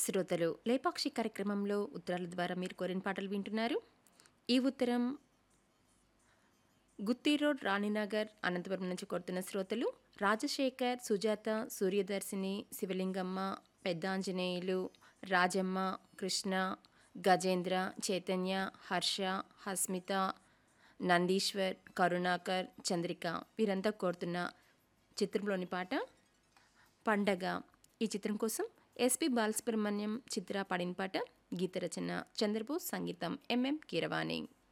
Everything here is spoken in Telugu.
శ్రోతలు లేపాక్షి కార్యక్రమంలో ఉత్తరాల ద్వారా మీరు కోరిన పాటలు వింటున్నారు ఈ ఉత్తరం గుత్తి రోడ్ రాణినగర్ అనంతపురం నుంచి కోరుతున్న శ్రోతలు రాజశేఖర్ సుజాత సూర్యదర్శిని శివలింగమ్మ పెద్దాంజనేయులు రాజమ్మ కృష్ణ గజేంద్ర చైతన్య హర్ష హస్మిత నందీశ్వర్ కరుణాకర్ చంద్రిక వీరంతా కోరుతున్న చిత్రంలోని పాట పండగ ఈ చిత్రం కోసం ఎస్పి బాలసుబ్రహ్మణ్యం చిత్ర పాడిన పాట గీత రచన చంద్రబోస్ సంగీతం ఎంఎం కీరవాణి